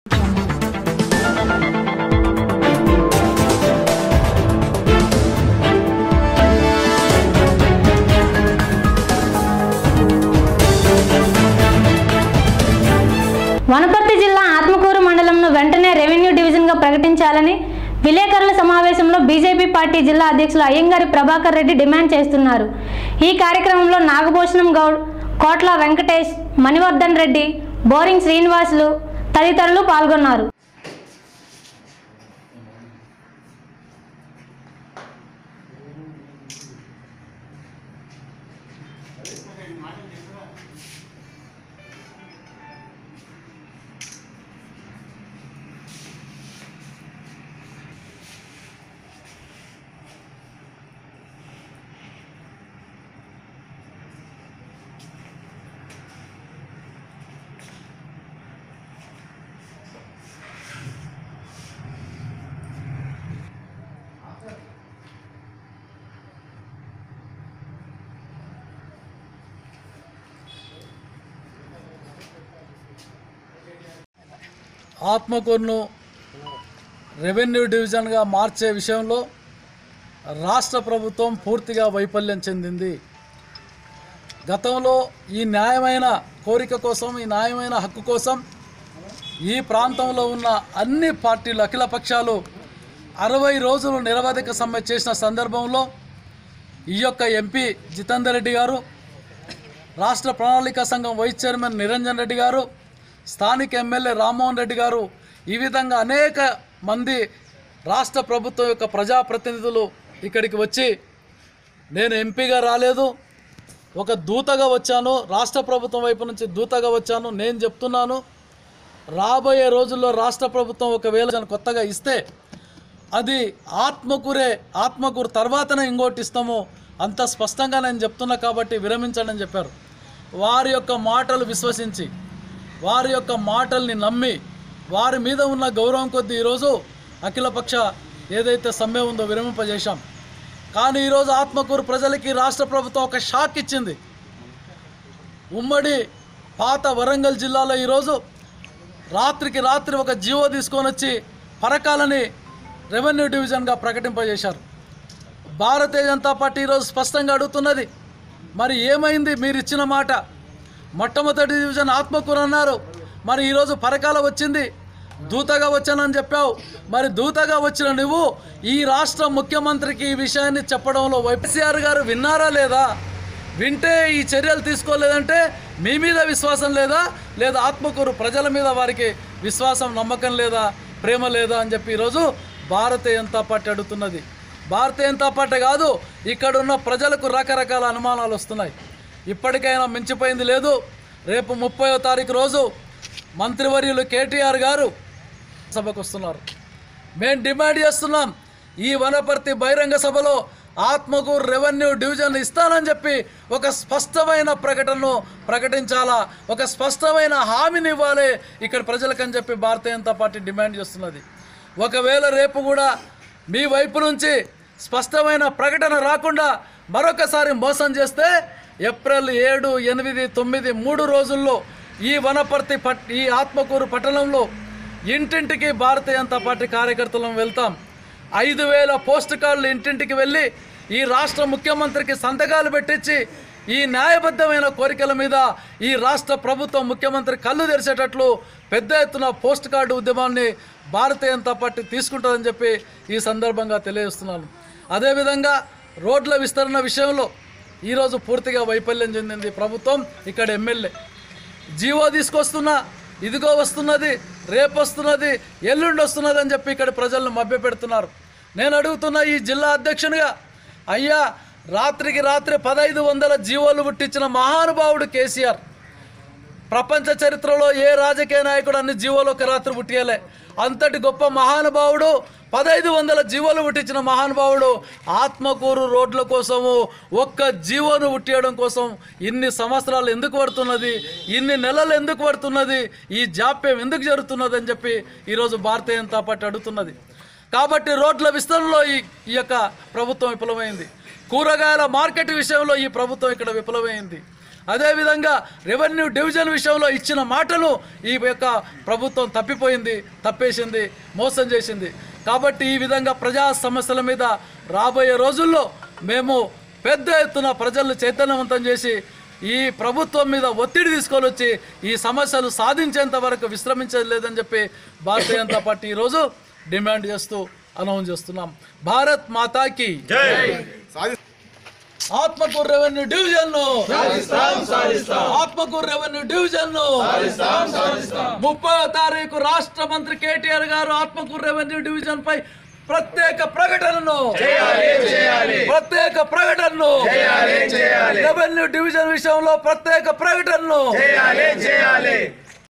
వనపర్తి జిల్లా ఆత్మకూరు మండలంను వెంటనే రెవెన్యూ డివిజన్గా ప్రకటించాలని విలేకరుల సమావేశంలో బీజేపీ పార్టీ జిల్లా అధ్యక్షులు అయ్యంగారి ప్రభాకర్ రెడ్డి డిమాండ్ చేస్తున్నారు ఈ కార్యక్రమంలో నాగభూషణం గౌడ్ కోట్ల వెంకటేష్ మణివర్ధన్ రెడ్డి బోరింగ్ శ్రీనివాసులు తదితరులు పాల్గొన్నారు ఆత్మకూరును రెవెన్యూ డివిజన్గా మార్చే విషయంలో రాష్ట్ర ప్రభుత్వం పూర్తిగా వైఫల్యం చెందింది గతంలో ఈ న్యాయమైన కోరిక కోసం ఈ న్యాయమైన హక్కు కోసం ఈ ప్రాంతంలో ఉన్న అన్ని పార్టీలు అఖిల పక్షాలు అరవై రోజులు నిరవధిక సమ్మె చేసిన సందర్భంలో ఈ యొక్క ఎంపీ జితేందర్ రెడ్డి గారు రాష్ట్ర ప్రణాళిక సంఘం వైస్ చైర్మన్ నిరంజన్ రెడ్డి గారు స్థానిక ఎమ్మెల్యే రామ్మోహన్ రెడ్డి గారు ఈ విధంగా అనేక మంది రాష్ట్ర ప్రభుత్వం యొక్క ప్రజాప్రతినిధులు ఇక్కడికి వచ్చి నేను ఎంపీగా రాలేదు ఒక దూతగా వచ్చాను రాష్ట్ర ప్రభుత్వం వైపు నుంచి దూతగా వచ్చాను నేను చెప్తున్నాను రాబోయే రోజుల్లో రాష్ట్ర ప్రభుత్వం ఒకవేళ దాన్ని కొత్తగా ఇస్తే అది ఆత్మకూరే ఆత్మకూరు తర్వాతనే ఇంకోటి ఇస్తాము అంత స్పష్టంగా నేను చెప్తున్నా కాబట్టి విరమించండి అని చెప్పారు వారి యొక్క మాటలు విశ్వసించి వారి యొక్క మాటల్ని నమ్మి వారి మీద ఉన్న గౌరవం కొద్దీ ఈరోజు అఖిలపక్ష ఏదైతే సమ్మె ఉందో విరమింపజేశాం కానీ ఈరోజు ఆత్మకూరు ప్రజలకి రాష్ట్ర ప్రభుత్వం ఒక షాక్ ఇచ్చింది ఉమ్మడి పాత వరంగల్ జిల్లాలో ఈరోజు రాత్రికి రాత్రి ఒక జీవో తీసుకొని వచ్చి పరకాలని రెవెన్యూ డివిజన్గా ప్రకటింపజేశారు భారతీయ జనతా పార్టీ ఈరోజు స్పష్టంగా అడుగుతున్నది మరి ఏమైంది మీరు ఇచ్చిన మాట మొట్టమొదటి డివిజన్ ఆత్మకూరు అన్నారు మరి ఈరోజు పరకాల వచ్చింది దూతగా వచ్చానని చెప్పావు మరి దూతగా వచ్చిన నువ్వు ఈ రాష్ట్ర ముఖ్యమంత్రికి ఈ విషయాన్ని చెప్పడంలో వైఎస్ఆర్ గారు విన్నారా లేదా వింటే ఈ చర్యలు తీసుకోలేదంటే మీ మీద విశ్వాసం లేదా లేదా ఆత్మకూరు ప్రజల మీద వారికి విశ్వాసం నమ్మకం లేదా ప్రేమ లేదా అని చెప్పి ఈరోజు భారతీయ జనతా పార్టీ అడుగుతున్నది భారతీయ జనతా పార్టీ కాదు ఇక్కడ ఉన్న ప్రజలకు రకరకాల అనుమానాలు వస్తున్నాయి ఇప్పటికైనా మించిపోయింది లేదు రేపు ముప్పయో తారీఖు రోజు మంత్రివర్యులు కేటీఆర్ గారు సభకు వస్తున్నారు మేము డిమాండ్ చేస్తున్నాం ఈ వనపర్తి బహిరంగ సభలో ఆత్మకూరు రెవెన్యూ డివిజన్ ఇస్తానని చెప్పి ఒక స్పష్టమైన ప్రకటనను ప్రకటించాలా ఒక స్పష్టమైన హామీని ఇవ్వాలి ఇక్కడ ప్రజలకని చెప్పి భారతీయ జనతా పార్టీ డిమాండ్ చేస్తున్నది ఒకవేళ రేపు కూడా మీ వైపు నుంచి స్పష్టమైన ప్రకటన రాకుండా మరొకసారి మోసం చేస్తే ఏప్రిల్ ఏడు ఎనిమిది తొమ్మిది మూడు రోజుల్లో ఈ వనపర్తి పట్ ఈ ఆత్మకూరు పట్టణంలో ఇంటింటికి భారతీయ జనతా పార్టీ కార్యకర్తలను వెళ్తాం ఐదు వేల పోస్ట్ కార్డులు ఇంటింటికి వెళ్ళి ఈ రాష్ట్ర ముఖ్యమంత్రికి సంతకాలు పెట్టించి ఈ న్యాయబద్ధమైన కోరికల మీద ఈ రాష్ట్ర ప్రభుత్వం ముఖ్యమంత్రి కళ్ళు తెరిచేటట్లు పెద్ద ఎత్తున పోస్ట్ కార్డు ఉద్యమాన్ని భారతీయ జనతా పార్టీ తీసుకుంటుందని చెప్పి ఈ సందర్భంగా తెలియజేస్తున్నాను అదేవిధంగా రోడ్ల విస్తరణ విషయంలో ఈరోజు పూర్తిగా వైఫల్యం చెందింది ప్రభుత్వం ఇక్కడ ఎమ్మెల్యే జీవో తీసుకొస్తున్నా ఇదిగో వస్తున్నది రేపు వస్తున్నది ఎల్లుండి వస్తున్నది అని చెప్పి ఇక్కడ ప్రజలను మభ్యపెడుతున్నారు నేను అడుగుతున్న ఈ జిల్లా అధ్యక్షునిగా అయ్యా రాత్రికి రాత్రి పదహైదు వందల జీవోలు పుట్టించిన మహానుభావుడు కేసీఆర్ ప్రపంచ చరిత్రలో ఏ రాజకీయ నాయకుడు అన్ని జీవోలు ఒక రాత్రి పుట్టియలే అంతటి గొప్ప మహానుభావుడు పదహైదు వందల జీవోలు పుట్టించిన మహానుభావుడు ఆత్మకూరు రోడ్ల కోసము ఒక్క జీవోను పుట్టియడం కోసం ఇన్ని సంవత్సరాలు ఎందుకు పడుతున్నది ఇన్ని నెలలు ఎందుకు పడుతున్నది ఈ జాప్యం ఎందుకు జరుగుతున్నది అని చెప్పి ఈరోజు భారతీయ జనతా పార్టీ అడుగుతున్నది కాబట్టి రోడ్ల విస్తరణలో ఈ ఈ యొక్క ప్రభుత్వం విఫలమైంది కూరగాయల మార్కెట్ విషయంలో ఈ ప్రభుత్వం ఇక్కడ విఫలమైంది అదేవిధంగా రెవెన్యూ డివిజన్ విషయంలో ఇచ్చిన మాటలు ఈ యొక్క ప్రభుత్వం తప్పిపోయింది తప్పేసింది మోసం చేసింది కాబట్టి ఈ విధంగా ప్రజా సమస్యల మీద రాబోయే రోజుల్లో మేము పెద్ద ఎత్తున ప్రజలను చైతన్యవంతం చేసి ఈ ప్రభుత్వం మీద ఒత్తిడి తీసుకొని వచ్చి ఈ సమస్యలు సాధించేంత వరకు విశ్రమించలేదని చెప్పి భారతీయ జనతా పార్టీ ఈరోజు డిమాండ్ చేస్తూ అనౌన్స్ చేస్తున్నాం భారత్ మాతాకి ఆత్మకూరు రెవెన్యూ డివిజన్ ను ఆత్మకూరు రెవెన్యూ డివిజన్ ను ముప్పై తారీఖు రాష్ట్ర మంత్రి కేటీఆర్ గారు ఆత్మకూరు రెవెన్యూ డివిజన్ పై ప్రత్యేక ప్రకటనను ప్రత్యేక ప్రకటనను రెవెన్యూ డివిజన్ విషయంలో ప్రత్యేక ప్రకటనను